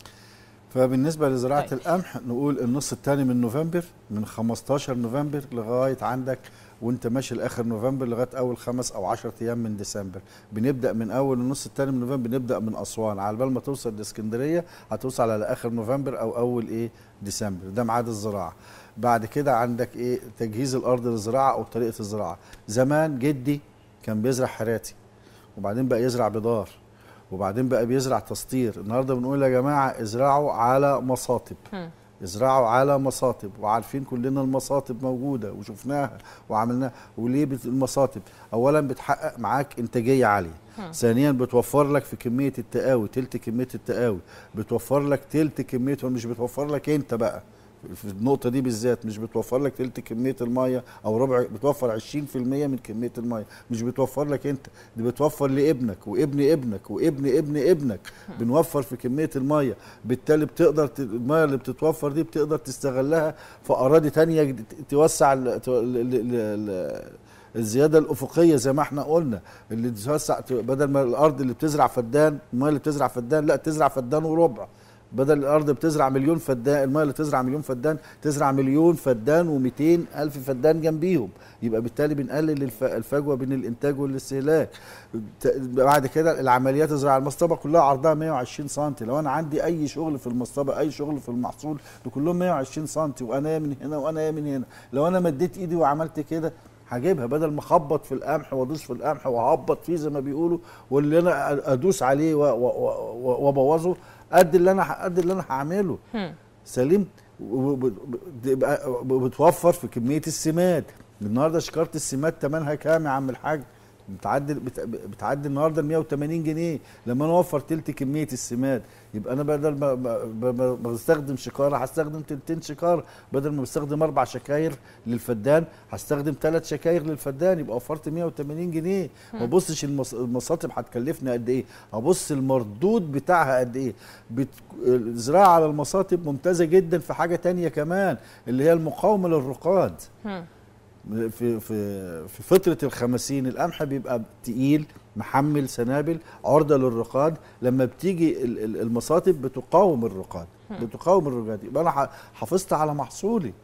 فبالنسبه لزراعه طيب. القمح نقول النص الثاني من نوفمبر من 15 نوفمبر لغايه عندك وانت ماشي لاخر نوفمبر لغايه اول خمس او 10 ايام من ديسمبر بنبدا من اول النص الثاني من نوفمبر بنبدا من اسوان على بال ما توصل لاسكندريه هتوصل على اخر نوفمبر او اول ايه ديسمبر ده ميعاد الزراعه بعد كده عندك ايه تجهيز الارض للزراعه او طريقه الزراعه زمان جدي كان بيزرع حراتي وبعدين بقى يزرع بضار وبعدين بقى بيزرع تسطير النهارده بنقول يا جماعه ازرعوا على مصاطب هم. ازرعوا على مصاطب وعارفين كلنا المصاطب موجوده وشفناها وعملناها وليه بت- المصاطب اولا بتحقق معاك انتاجيه عاليه ثانيا بتوفر لك في كميه التقاوي تلت كميه التقاوي بتوفر لك تلت كميه مش بتوفر لك انت بقى في النقطه دي بالذات مش بتوفر لك تلت كميه الميه او ربع بتوفر 20% من كميه الميه مش بتوفر لك انت دي بتوفر لابنك وابن ابنك وابن ابن ابنك بنوفر في كميه الميه بالتالي بتقدر ت- الميه اللي بتتوفر دي بتقدر تستغلها في اراضي تانية جد- توسع ال- ت- ال- ال- ال- الزياده الافقيه زي ما احنا قلنا اللي توسع ت- بدل ما الارض اللي بتزرع فدان الميه اللي بتزرع فدان لا تزرع فدان وربع بدل الارض بتزرع مليون فدان الميه اللي تزرع مليون فدان تزرع مليون فدان و200 الف فدان جنبيهم يبقى بالتالي بنقلل الف- الفجوه بين الانتاج والاستهلاك ت- بعد كده العمليات الزراعه المصطبه كلها عرضها 120 سم لو انا عندي اي شغل في المصطبه اي شغل في المحصول دول كلهم 120 سم وانا من هنا وانا من هنا لو انا مديت ايدي وعملت كده هجيبها بدل ما اخبط في القمح وادوس في القمح وهبط فيه زي ما بيقولوا واللي انا ادوس عليه و- و- و- وابوظه قد اللي انا قد اللي انا هعمله هم. سليم وب- ب- بتبقى- بتوفر في كميه السماد النهارده شكاره السماد ثمنها كام يا عم الحاج بتعدي بت- بتعدي النهارده ال 180 جنيه لما انا اوفر تلت كميه السماد يبقى انا بدل ما ما- ما ما بستخدم شكاره هستخدم تلتين شكاره بدل ما بستخدم اربع شكاير للفدان هستخدم ثلاث شكاير للفدان يبقى وفرت 180 جنيه ما ابصش المص- المصاطب هتكلفني قد ايه ابص المردود بتاعها قد ايه بت... الزراعه على المصاطب ممتازه جدا في حاجه تانية كمان اللي هي المقاومه للرقاد هم. في في في فتره الخمسين القمح بيبقى تقيل محمل سنابل عرضه للرقاد لما بتيجي ال- ال- المصاطب بتقاوم الرقاد بتقاوم الرقاد يبقى انا ح- حافظت على محصولي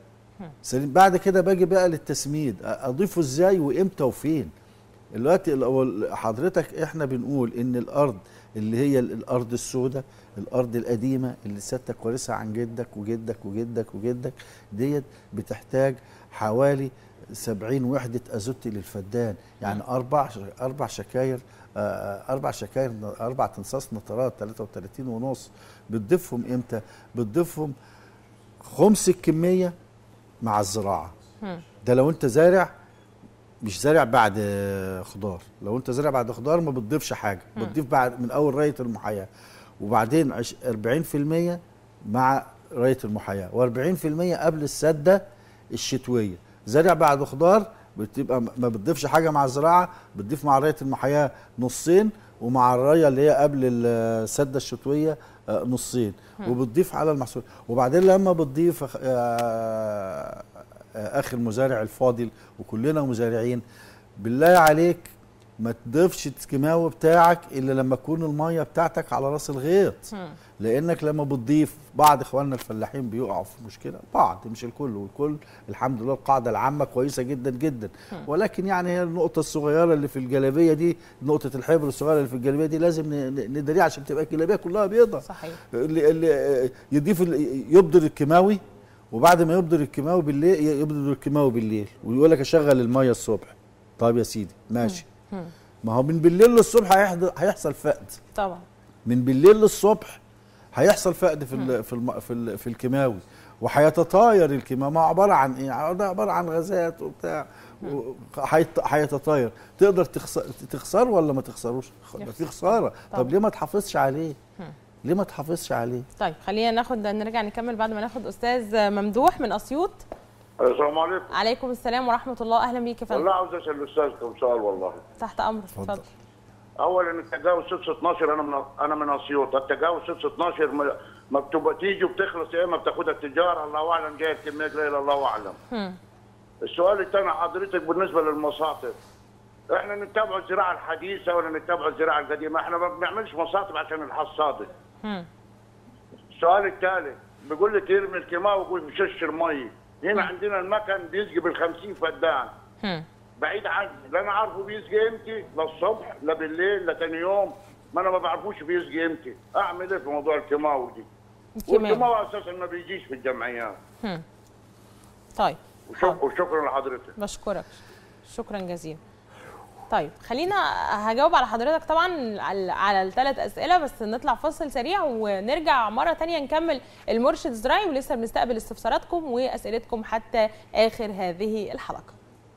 سليم بعد كده باجي بقى للتسميد أ- اضيفه ازاي وامتى وفين دلوقتي الأول- حضرتك احنا بنقول ان الارض اللي هي ال- الارض السوداء الارض القديمه اللي سيادتك وارثها عن جدك وجدك وجدك وجدك ديت بتحتاج حوالي 70 وحده ازوت للفدان يعني اربع ش- اربع شكاير آه، اربع شكاير ن- اربع تنصاص نطرات 33 ونص بتضيفهم امتى بتضيفهم خمس الكميه مع الزراعه هم. ده لو انت زارع مش زارع بعد خضار لو انت زارع بعد خضار ما بتضيفش حاجه بتضيف بعد من اول ريه المحاياه وبعدين عش- 40% مع ريه المحاياه و40% قبل السده الشتويه زارع بعد خضار بتبقى ما بتضيفش حاجه مع الزراعه بتضيف مع ريه المحاياه نصين ومع الريه اللي هي قبل السده الشتويه آه، نصين وبتضيف على المحصول وبعدين لما بتضيف آه، آه، اخي المزارع الفاضل وكلنا مزارعين بالله عليك ما تضيفش الكيماوي بتاعك الا لما تكون الميه بتاعتك على راس الغيط لانك لما بتضيف بعض اخواننا الفلاحين بيقعوا في مشكله بعض مش الكل والكل الحمد لله القاعده العامه كويسه جدا جدا ولكن يعني هي النقطه الصغيره اللي في الجلابيه دي نقطه الحبر الصغيره اللي في الجلابيه دي لازم ن- ن- نداريها عشان تبقى الجلابيه كلها بيضه صحيح اللي, اللي يضيف ال- يبدر الكيماوي وبعد ما يبدر الكيماوي بالليل يبدر الكيماوي بالليل ويقول لك اشغل الميه الصبح طيب يا سيدي ماشي ما هو من بالليل للصبح هيحض- هيحصل فقد طبعا من بالليل للصبح هيحصل فقد في ال في الم في, ال في الكيماوي وهيتطاير الكيماوي ما هو عباره عن ايه؟ ده عباره عن غازات وبتاع و- هيت- هيتطاير تقدر تخسر تخسر ولا ما تخسروش؟ في خساره طب طبعا. ليه ما تحافظش عليه؟ ليه ما تحافظش عليه؟ طيب خلينا ناخد نرجع نكمل بعد ما ناخد استاذ ممدوح من اسيوط السلام عليكم عليكم السلام ورحمه الله اهلا بيك يا فندم والله عاوز اسال الاستاذ كم سؤال والله تحت امرك اتفضل. اتفضل اولا التجاوز 6 12 انا من انا من اسيوط التجاوز 6 12 م- مكتوبه تيجي وبتخلص يا اما بتاخدها التجاره الله اعلم جايه الكميه قليله الله اعلم هم. السؤال الثاني حضرتك بالنسبه للمصاطب احنا نتبع الزراعه الحديثه ولا نتبع الزراعه القديمه احنا ما بنعملش مصاطب عشان الحصاده هم. السؤال الثالث بيقول لك ارمي الكيماوي وقول بشش الميه هنا عندنا المكن بيسقي بال 50 فدان هم. بعيد عني لا انا عارفه بيسقي امتى لا الصبح لا بالليل لا تاني يوم ما انا ما بعرفوش بيسقي امتى اعمل ايه في موضوع الكيماوي دي الكيماوي. والكيماوي اساسا ما بيجيش في الجمعيات طيب وشك- حاضر. وشكرا لحضرتك بشكرك شكرا جزيلا طيب خلينا هجاوب على حضرتك طبعا على- على الثلاث اسئله بس نطلع فاصل سريع ونرجع مره تانية نكمل المرشد الزراعي ولسه بنستقبل استفساراتكم واسئلتكم حتى اخر هذه الحلقه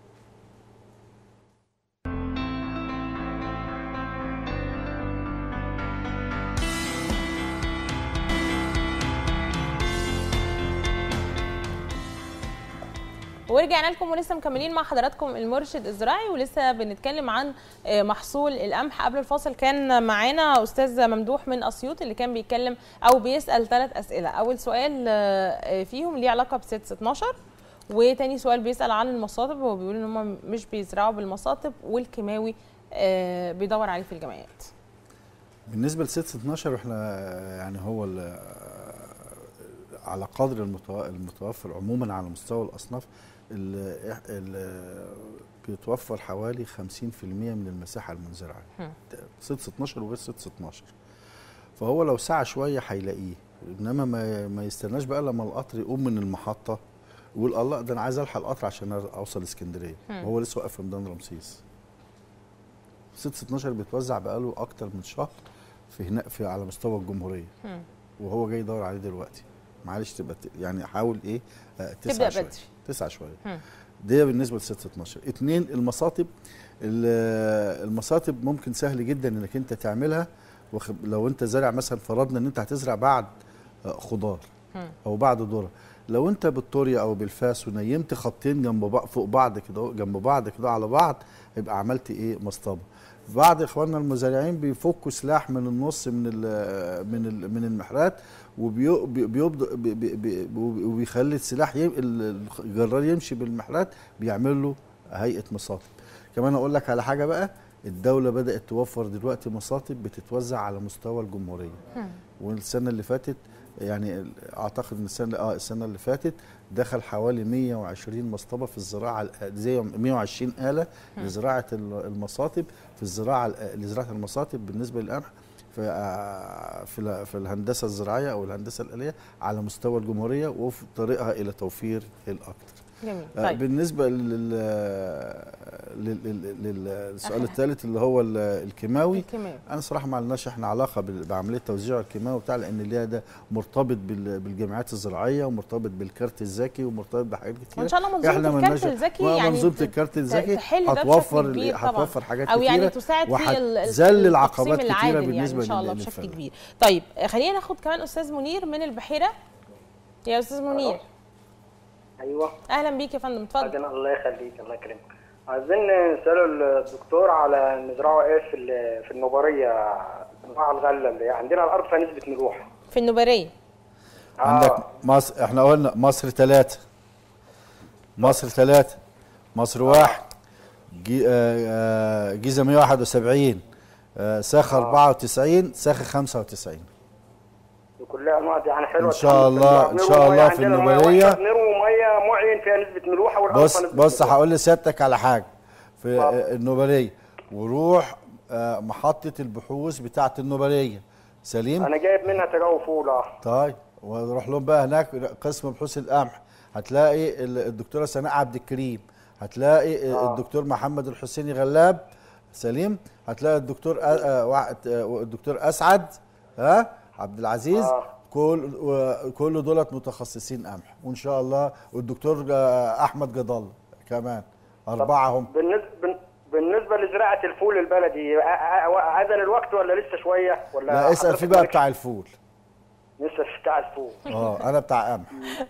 ورجعنا لكم ولسه مكملين مع حضراتكم المرشد الزراعي ولسه بنتكلم عن آه، محصول القمح قبل الفاصل كان معانا استاذ ممدوح من اسيوط اللي كان بيتكلم او بيسال ثلاث اسئله اول سؤال آه، فيهم ليه علاقه بسيتس 12 وتاني سؤال بيسال عن المصاطب هو بيقول ان هم مش بيزرعوا بالمصاطب والكيماوي آه، بيدور عليه في الجمعيات بالنسبه لست 12 احنا يعني هو ال- على قدر المتو- المتوفر عموما على مستوى الاصناف ال- ال- بيتوفر حوالي 50% من المساحه المنزرعه هم. ست 12 وغير ست 12 فهو لو سعى شويه هيلاقيه انما ما ما يستناش بقى لما القطر يقوم من المحطه ويقول الله ده انا عايز الحق القطر عشان اوصل اسكندريه هم. وهو لسه واقف في ميدان رمسيس 6 12 بيتوزع بقاله اكتر من شهر في هنا في على مستوى الجمهوريه هم. وهو جاي يدور عليه دلوقتي معلش تبقى ت- يعني حاول ايه آه، تبدأ تسعى شويه بدري. تسعى شويه هم. دي بالنسبه ل 6 12 اتنين المصاطب ال- المصاطب ممكن سهل جدا انك انت تعملها واخد- لو انت زارع مثلا فرضنا ان انت هتزرع بعد آه، خضار هم. او بعد ذره لو انت بالطورية او بالفاس ونيمت خطين جنب بعض فوق بعض كده جنب بعض كده على بعض يبقى عملت ايه مصطبه بعض اخواننا المزارعين بيفكوا سلاح من النص من ال من ال من المحرات وبيبدأ وبيخلي السلاح يم ال- الجرار يمشي بالمحرات بيعمل له هيئه مصاطب كمان اقول لك على حاجه بقى الدوله بدات توفر دلوقتي مصاطب بتتوزع على مستوى الجمهوريه والسنه اللي فاتت يعني اعتقد ان السنه اه السنه اللي فاتت دخل حوالي 120 مصطبه في الزراعه الآ- زي 120 اله لزراعه ال- المصاطب في الزراعه الآ- لزراعه المصاطب بالنسبه للقمح في آه، في ال- في الهندسه الزراعيه او الهندسه الاليه على مستوى الجمهوريه وفي طريقها الى توفير الاكثر جميل آه، طيب بالنسبه لل لل- لل- للسؤال آخر الثالث اللي هو ال- الكيماوي الكيماوي انا صراحه ما لناش احنا علاقه بال- بعمليه توزيع الكيماوي بتاع لان ليها ده مرتبط بال- بالجمعيات الزراعيه ومرتبط بالكارت الذكي ومرتبط بحاجات كتير وان شاء الله منظومه احنا الكارت ملناش- الذكي ما- يعني منظومه ت- الكارت الذكي تحل ده بشكل هتوفر كبير طبعاً. هتوفر حاجات او كتيره يعني تساعد في ال- ال- وهتذلل التقسيم عقبات كتيره العادل بالنسبه يعني ان شاء الله لل- بشكل للفلاح. كبير طيب خلينا ناخد كمان استاذ منير من البحيره يا استاذ منير ايوه اهلا بيك يا فندم اتفضل عايزين الله يخليك الله يكرمك عايزين نساله الدكتور على نزرعه ايه في ال- في النوبريه انواع الغله اللي عندنا الارض فيها نسبه ملوحه في النوبريه عندك مصر احنا قلنا مصر ثلاثة مصر ثلاثة مصر واحد جي- آه، آه، جيزه 171 آه، ساخ 94 ساخ 95 دي كلها انواع يعني حلوه إن شاء الله- إن شاء الله في النوبلية. نرو ميه معين فيها نسبه ملوحه والأرفع بص نسبة بص ملوحة. هقول لسيادتك على حاجه في اتفضل. آه، النوبليه وروح آه، محطه البحوث بتاعه النوبليه سليم انا جايب منها تجاوب فول اه طيب ونروح لهم بقى هناك قسم بحوث القمح هتلاقي ال- الدكتوره سناء عبد الكريم هتلاقي آه. الدكتور محمد الحسيني غلاب سليم هتلاقي الدكتور أ- آه، واحد- آه، الدكتور اسعد ها عبد العزيز آه. كل و- كل دولت متخصصين قمح وان شاء الله والدكتور آه، احمد جدال كمان اربعه هم بالنسبه بن- بالنسبه لزراعه الفول البلدي أ- أ- اذن الوقت ولا لسه شويه ولا لا اسال حضرتك في بقى مالكش- بتاع الفول لسه في بتاع الفول اه انا بتاع قمح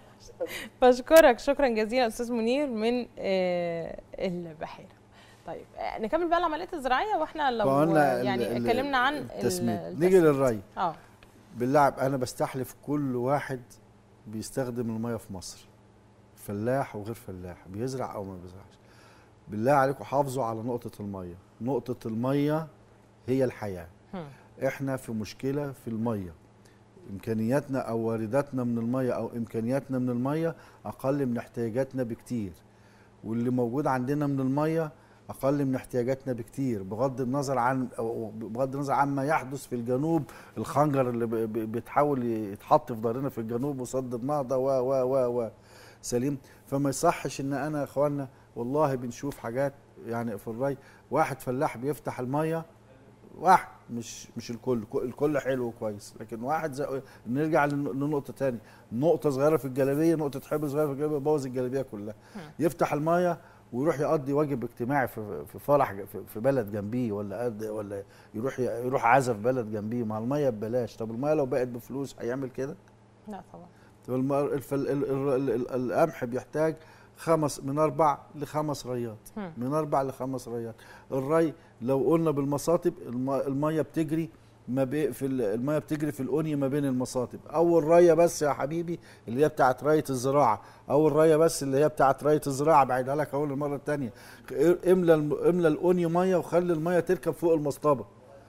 بشكرك شكرا جزيلا استاذ منير من آه، البحيره طيب آه، نكمل بقى العمليات الزراعيه واحنا لو فقلنا ال- يعني ال- اتكلمنا عن التسميد ال- نيجي التسميد. للري اه باللعب انا بستحلف كل واحد بيستخدم الميه في مصر فلاح وغير فلاح بيزرع او ما بيزرعش بالله عليكم حافظوا على نقطه الميه نقطه الميه هي الحياه هم. احنا في مشكله في الميه امكانياتنا او وارداتنا من الميه او امكانياتنا من الميه اقل من احتياجاتنا بكتير واللي موجود عندنا من الميه اقل من احتياجاتنا بكتير بغض النظر عن أو بغض النظر عما يحدث في الجنوب الخنجر اللي ب- ب- بيتحاول يتحط في ظهرنا في الجنوب وصد النهضه و و و و سليم فما يصحش ان انا يا اخوانا والله بنشوف حاجات يعني في الري واحد فلاح بيفتح الميه واحد مش مش الكل كو- الكل حلو وكويس لكن واحد زي نرجع لن- لنقطه تاني نقطه صغيره في الجلابيه نقطه حبر صغيره في الجلابيه بوظ الجلابيه كلها يفتح الميه ويروح يقضي واجب اجتماعي في في فرح ج- في- في بلد جنبيه ولا قد ولا يروح ي- يروح عزا في بلد جنبيه مع الميه ببلاش طب الميه لو بقت بفلوس هيعمل كده لا طبعا طب الم- الفل- ال- ال- ال- القمح بيحتاج خمس من اربع لخمس ريات هم. من اربع لخمس ريات الري لو قلنا بالمصاطب الم- الميه بتجري ما بي في ال- الميه بتجري في الأونية ما بين المصاطب اول ريه بس يا حبيبي اللي هي بتاعت ريه الزراعه اول ريه بس اللي هي بتاعت ريه الزراعه بعيدها لك اول المره الثانيه املى الم- املى الأونية ميه وخلي الميه تركب فوق المصطبه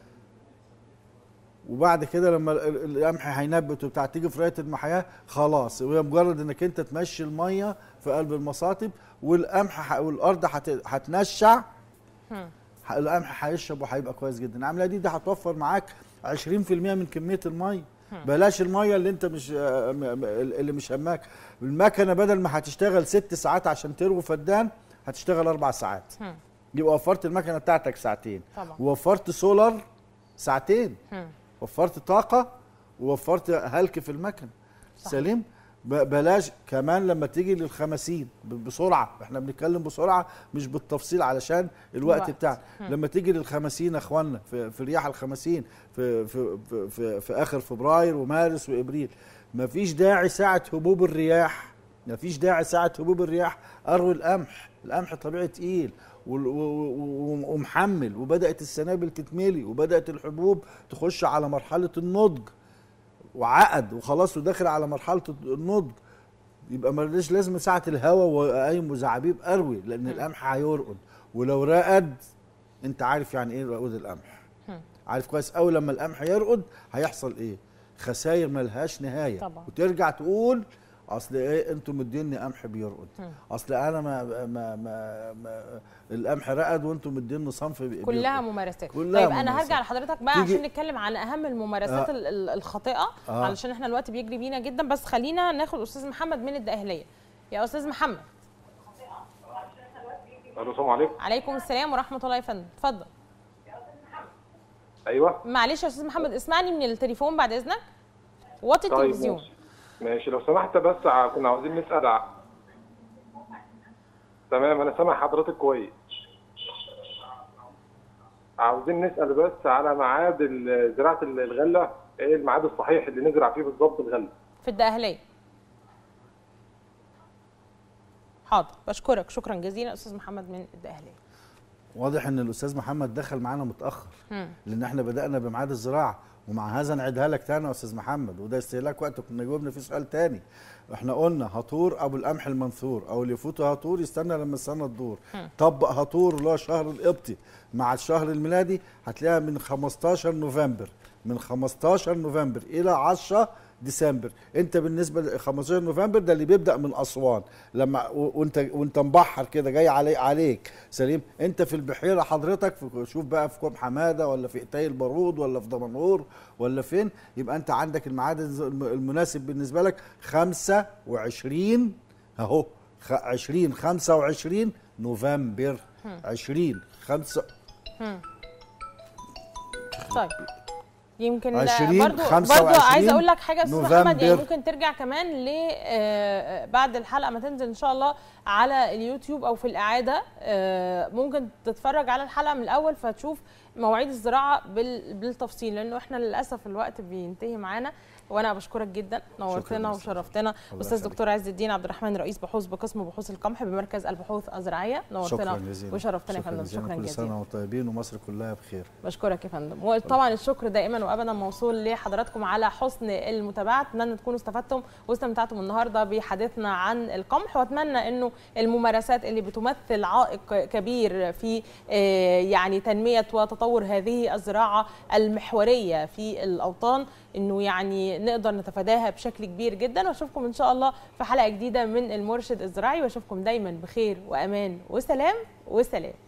وبعد كده لما ال- ال- القمح هينبت وبتاع تيجي في ريه المحياه خلاص وهي مجرد انك انت تمشي الميه في قلب المصاطب والقمح ح- والارض هت- هتنشع هم. ح- القمح هيشرب وهيبقى كويس جدا العمليه دي دي هتوفر معاك 20% من كميه الميه بلاش الميه اللي انت مش آه، م- م- اللي مش هماك المكنه بدل ما هتشتغل ست ساعات عشان تروي فدان هتشتغل اربع ساعات هم. يبقى وفرت المكنه بتاعتك ساعتين طبعا. ووفرت سولار ساعتين هم. وفرت طاقه ووفرت هلك في المكنه صحيح. سليم ب- بلاش كمان لما تيجي للخمسين ب- بسرعه احنا بنتكلم بسرعه مش بالتفصيل علشان الوقت الوقت. بتاعنا لما تيجي للخمسين يا اخوانا في, في رياح الخمسين في, في, في, في, في اخر فبراير ومارس وابريل مفيش داعي ساعه هبوب الرياح مفيش داعي ساعه هبوب الرياح اروي القمح القمح طبيعي تقيل وال- و- و- ومحمل وبدات السنابل تتملي وبدات الحبوب تخش على مرحله النضج وعقد وخلاص وداخل على مرحله النضج يبقى ماليش لازم ساعه الهوا وقايم وزعابيب اروي لان القمح هيرقد ولو رقد انت عارف يعني ايه رقود القمح هم. عارف كويس قوي لما القمح يرقد هيحصل ايه خسائر ملهاش نهايه طبعا. وترجع تقول اصل ايه انتوا مديني قمح بيرقد هم. اصل انا ما ما ما, ما القمح رقد وانتوا مديني صنف بي- كلها بيرقد. ممارسات كلها طيب انا ممارسات. هرجع لحضرتك بقى تيجي- عشان نتكلم عن اهم الممارسات آه. ال- ال- الخاطئه آه. علشان احنا الوقت بيجري بينا جدا بس خلينا ناخد استاذ محمد من الدقهليه يا استاذ محمد الو السلام عليكم عليكم السلام ورحمه الله يا فندم اتفضل ايوه معلش يا استاذ محمد اسمعني من التليفون بعد اذنك وطي طيب التلفزيون ماشي. ماشي لو سمحت بس ع- كنا عاوزين نسال ع- تمام انا سامع حضرتك كويس عاوزين نسال بس على ميعاد ال- زراعه ال- الغله ايه الميعاد الصحيح اللي نزرع فيه بالظبط الغله في الدقهليه حاضر بشكرك شكرا جزيلا استاذ محمد من الدقهليه واضح ان الاستاذ محمد دخل معانا متاخر مم. لان احنا بدانا بميعاد الزراعه ومع هذا نعيدها لك تاني يا استاذ محمد وده استهلاك وقت كنا جاوبنا في سؤال تاني احنا قلنا هطور ابو القمح المنثور او اللي يفوته هطور يستنى لما السنه تدور طبق هطور اللي هو شهر القبطي مع الشهر الميلادي هتلاقيها من 15 نوفمبر من 15 نوفمبر الى 10 ديسمبر انت بالنسبه ل 15 نوفمبر ده اللي بيبدا من اسوان لما و- وانت وانت مبحر كده جاي علي عليك سليم انت في البحيره حضرتك في شوف بقى في كوم حماده ولا في اتاي البارود ولا في دمنهور ولا فين يبقى انت عندك الميعاد الز- الم- المناسب بالنسبه لك 25 اهو خ- 20 25 نوفمبر 20 5 طيب يمكن 20 برضو برضو 25 عايزه اقول لك حاجه يا استاذ محمد يعني نوفمبر. ممكن ترجع كمان ل آه، بعد الحلقه ما تنزل ان شاء الله على اليوتيوب او في الاعاده آه، ممكن تتفرج على الحلقه من الاول فتشوف مواعيد الزراعه بال- بالتفصيل لانه احنا للاسف الوقت بينتهي معانا وانا بشكرك جدا نورتنا أستاذ. وشرفتنا الله استاذ يخليك. دكتور عز الدين عبد الرحمن رئيس بحوث بقسم بحوث القمح بمركز البحوث الزراعيه شكرا نورتنا جزيلا وشرفتنا يا شكراً فندم جزيلاً. شكرا كل جزيلا سنه وانتم طيبين ومصر كلها بخير بشكرك يا فندم وطبعا الشكر دائما وابدا موصول لحضراتكم على حسن المتابعه اتمنى تكونوا استفدتم واستمتعتم النهارده بحديثنا عن القمح واتمنى انه الممارسات اللي بتمثل عائق كبير في آه، يعني تنميه وتطور هذه الزراعه المحوريه في الاوطان انه يعني نقدر نتفاداها بشكل كبير جدا واشوفكم ان شاء الله في حلقه جديده من المرشد الزراعي واشوفكم دايما بخير وامان وسلام وسلام